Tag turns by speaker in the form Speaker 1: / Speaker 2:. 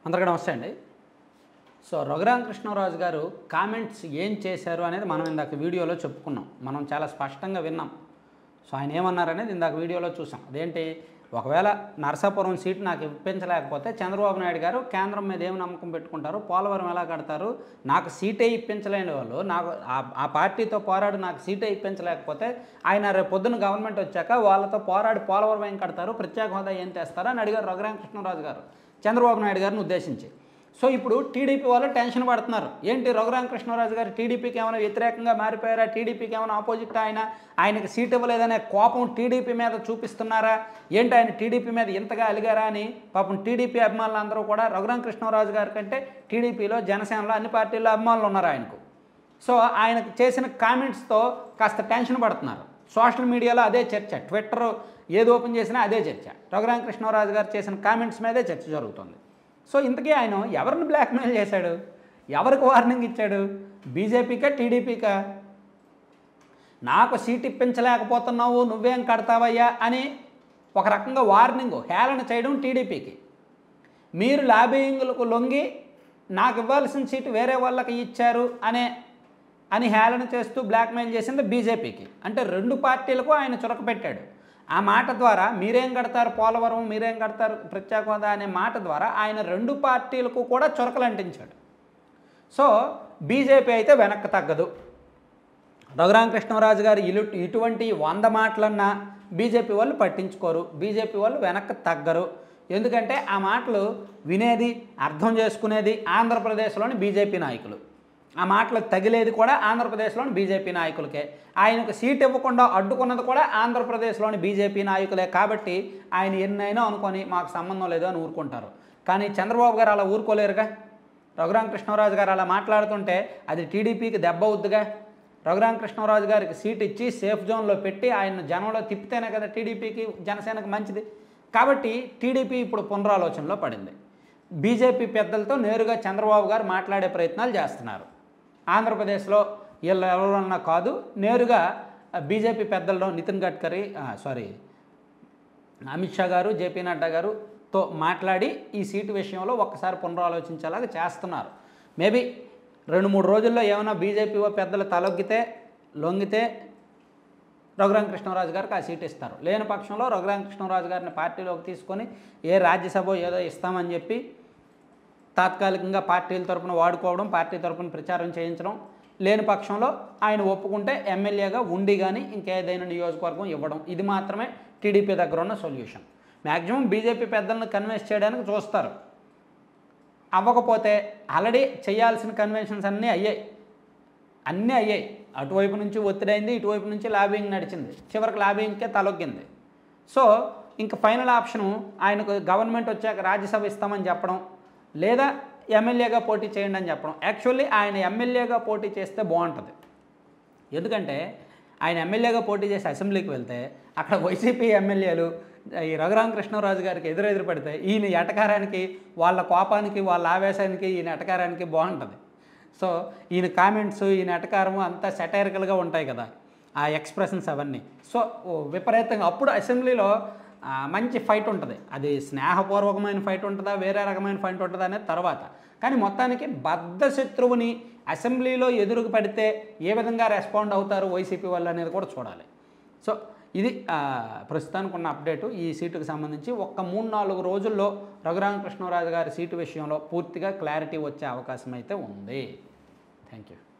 Speaker 1: అందరికీ నమస్తే అండి సో రఘురామకృష్ణరాజు గారు కామెంట్స్ ఏం చేశారు అనేది మనం ఇందాక వీడియోలో చెప్పుకున్నాం మనం చాలా స్పష్టంగా విన్నాం సో ఆయన ఏమన్నారనేది ఇందాక వీడియోలో చూసాం అదేంటి ఒకవేళ నరసాపురం సీట్ నాకు ఇప్పించలేకపోతే చంద్రబాబు నాయుడు గారు కేంద్రం మీద ఏం నమ్మకం పెట్టుకుంటారు పోలవరం ఎలా కడతారు నాకు సీటే ఇప్పించలేని వాళ్ళు నాకు ఆ- ఆ పార్టీతో పోరాడి నాకు సీటే ఇప్పించలేకపోతే ఆయన రేపు పొద్దున గవర్నమెంట్ వచ్చాక వాళ్ళతో పోరాడి పోలవరం ఏం కడతారు ప్రత్యేక హోదా ఏం తెస్తారో అని అడిగారు రఘురామకృష్ణరాజు గారు చంద్రబాబు నాయుడు గారిని ఉద్దేశించి సో ఇప్పుడు టీడీపీ వాళ్ళు టెన్షన్ పడుతున్నారు ఏంటి రఘురామకృష్ణరాజు గారు టీడీపీకి ఏమైనా వ్యతిరేకంగా మారిపోయారా టీడీపీకి ఏమైనా ఆపోజిట్ ఆయన ఆయనకి సీట్ ఇవ్వలేదనే కోపం టీడీపీ మీద చూపిస్తున్నారా ఏంటి ఆయన టీడీపీ మీద ఇంతగా అలిగారా అని పాపం టీడీపీ అభిమానులు అందరూ కూడా రఘురామకృష్ణరాజు గారి కంటే టీడీపీలో జనసేనలో అన్ని పార్టీల్లో అభిమానులు ఉన్నారు ఆయనకు సో ఆయనకు చేసిన కామెంట్స్తో కాస్త టెన్షన్ పడుతున్నారు సోషల్ మీడియాలో అదే చర్చ ట్విట్టర్ ఏది ఓపెన్ చేసినా అదే చర్చ రఘురామకృష్ణరాజు గారు చేసిన కామెంట్స్ మీదే చర్చ జరుగుతుంది సో ఇంతకీ ఆయన ఎవరిని బ్లాక్మెయిల్ చేశాడు ఎవరికి వార్నింగ్ ఇచ్చాడు బీజేపీకా టీడీపీకా నాకు సీట్ ఇప్పించలేకపోతున్నావు నువ్వేం కడతావయ్యా అని ఒక రకంగా వార్నింగ్ హేళన చేయడం టీడీపీకి మీరు లాబింగ్లకు లొంగి నాకు ఇవ్వాల్సిన సీటు వేరే వాళ్ళకి ఇచ్చారు అనే అని హేళన చేస్తూ బ్లాక్మెయిల్ చేసింది బీజేపీకి అంటే రెండు పార్టీలకు ఆయన చురక పెట్టాడు ఆ మాట ద్వారా మీరేం కడతారు పోలవరం మీరేం కడతారు ప్రత్యేక హోదా అనే మాట ద్వారా ఆయన రెండు పార్టీలకు కూడా చురకలు అంటించాడు సో బీజేపీ అయితే వెనక్కి తగ్గదు రఘురామకృష్ణరాజు గారు ఇలు ఇటువంటి వంద మాటలన్నా బీజేపీ వాళ్ళు పట్టించుకోరు బీజేపీ వాళ్ళు వెనక్కి తగ్గరు ఎందుకంటే ఆ మాటలు వినేది అర్థం చేసుకునేది ఆంధ్రప్రదేశ్లోని బీజేపీ నాయకులు ఆ మాటలు తగిలేది కూడా ఆంధ్రప్రదేశ్లోని బీజేపీ నాయకులకే ఆయనకు సీట్ ఇవ్వకుండా అడ్డుకున్నది కూడా ఆంధ్రప్రదేశ్లోని బీజేపీ నాయకులే కాబట్టి ఆయన ఎన్నైనా అనుకొని మాకు సంబంధం లేదు అని ఊరుకుంటారు కానీ చంద్రబాబు గారు అలా ఊరుకోలేరుగా రఘురామకృష్ణరాజు గారు అలా మాట్లాడుతుంటే అది టీడీపీకి దెబ్బ అవుద్దిగా రఘురామకృష్ణరాజు గారికి సీట్ ఇచ్చి సేఫ్ జోన్లో పెట్టి ఆయన జనంలో తిప్పితేనే కదా టీడీపీకి జనసేనకు మంచిది కాబట్టి టీడీపీ ఇప్పుడు పునరాలోచనలో పడింది బీజేపీ పెద్దలతో నేరుగా చంద్రబాబు గారు మాట్లాడే ప్రయత్నాలు చేస్తున్నారు ఆంధ్రప్రదేశ్లో వీళ్ళు ఎవరన్నా కాదు నేరుగా బీజేపీ పెద్దల్లో నితిన్ గడ్కరీ సారీ అమిత్ షా గారు జేపీ నడ్డా గారుతో మాట్లాడి ఈ సీటు విషయంలో ఒక్కసారి పునరాలోచించేలాగా చేస్తున్నారు మేబీ రెండు మూడు రోజుల్లో ఏమైనా బీజేపీ పెద్దలు తలొగ్గితే లొంగితే రఘురామకృష్ణరాజు గారికి ఆ సీట్ ఇస్తారు లేని పక్షంలో రఘురామకృష్ణరాజు గారిని పార్టీలోకి తీసుకొని ఏ రాజ్యసభ ఏదో ఇస్తామని చెప్పి తాత్కాలికంగా పార్టీల తరపున వాడుకోవడం పార్టీ తరపున ప్రచారం చేయించడం లేని పక్షంలో ఆయన ఒప్పుకుంటే ఎమ్మెల్యేగా ఉండి కానీ ఇంకేదైనా నియోజకవర్గం ఇవ్వడం ఇది మాత్రమే టీడీపీ దగ్గర ఉన్న సొల్యూషన్ మ్యాక్సిమం బీజేపీ పెద్దలను కన్విన్స్ చేయడానికి చూస్తారు అవ్వకపోతే ఆల్రెడీ చేయాల్సిన కన్వెన్షన్స్ అన్నీ అయ్యాయి అన్నీ అయ్యాయి అటువైపు నుంచి ఒత్తిడైంది ఇటువైపు నుంచి లాబింగ్ నడిచింది చివరికి లాబింగ్కే తలొగ్గింది సో ఇంకా ఫైనల్ ఆప్షను ఆయనకు గవర్నమెంట్ వచ్చాక రాజ్యసభ ఇస్తామని చెప్పడం లేదా ఎమ్మెల్యేగా పోటీ చేయండి అని చెప్పడం యాక్చువల్లీ ఆయన ఎమ్మెల్యేగా పోటీ చేస్తే బాగుంటుంది ఎందుకంటే ఆయన ఎమ్మెల్యేగా పోటీ చేసి అసెంబ్లీకి వెళ్తే అక్కడ వైసీపీ ఎమ్మెల్యేలు ఈ రఘురామకృష్ణరాజు గారికి ఎదురెదురు పడితే ఈయన ఎటకారానికి వాళ్ళ కోపానికి వాళ్ళ ఆవేశానికి ఈయన ఎటకారానికి బాగుంటుంది సో ఈయన కామెంట్స్ ఈయన ఎటకారము అంతా సెటైరికల్గా ఉంటాయి కదా ఆ ఎక్స్ప్రెషన్స్ అవన్నీ సో ఓ విపరీతంగా అప్పుడు అసెంబ్లీలో ఆ, మంచి ఫైట్ ఉంటుంది అది స్నేహపూర్వకమైన ఫైట్ ఉంటుందా వేరే రకమైన ఫైట్ ఉంటుందా అనేది తర్వాత కానీ మొత్తానికి బద్ధ శత్రువుని అసెంబ్లీలో ఎదురుకు పడితే ఏ విధంగా రెస్పాండ్ అవుతారు వైసీపీ వాళ్ళు అనేది కూడా చూడాలి సో ఇది ఆ, ప్రస్తుతానికి ఉన్న అప్డేటు ఈ సీటుకు సంబంధించి ఒక్క మూడు నాలుగు రోజుల్లో రఘురామకృష్ణరాజు గారి సీటు విషయంలో పూర్తిగా క్లారిటీ వచ్చే అవకాశం అయితే ఉంది థ్యాంక్ యూ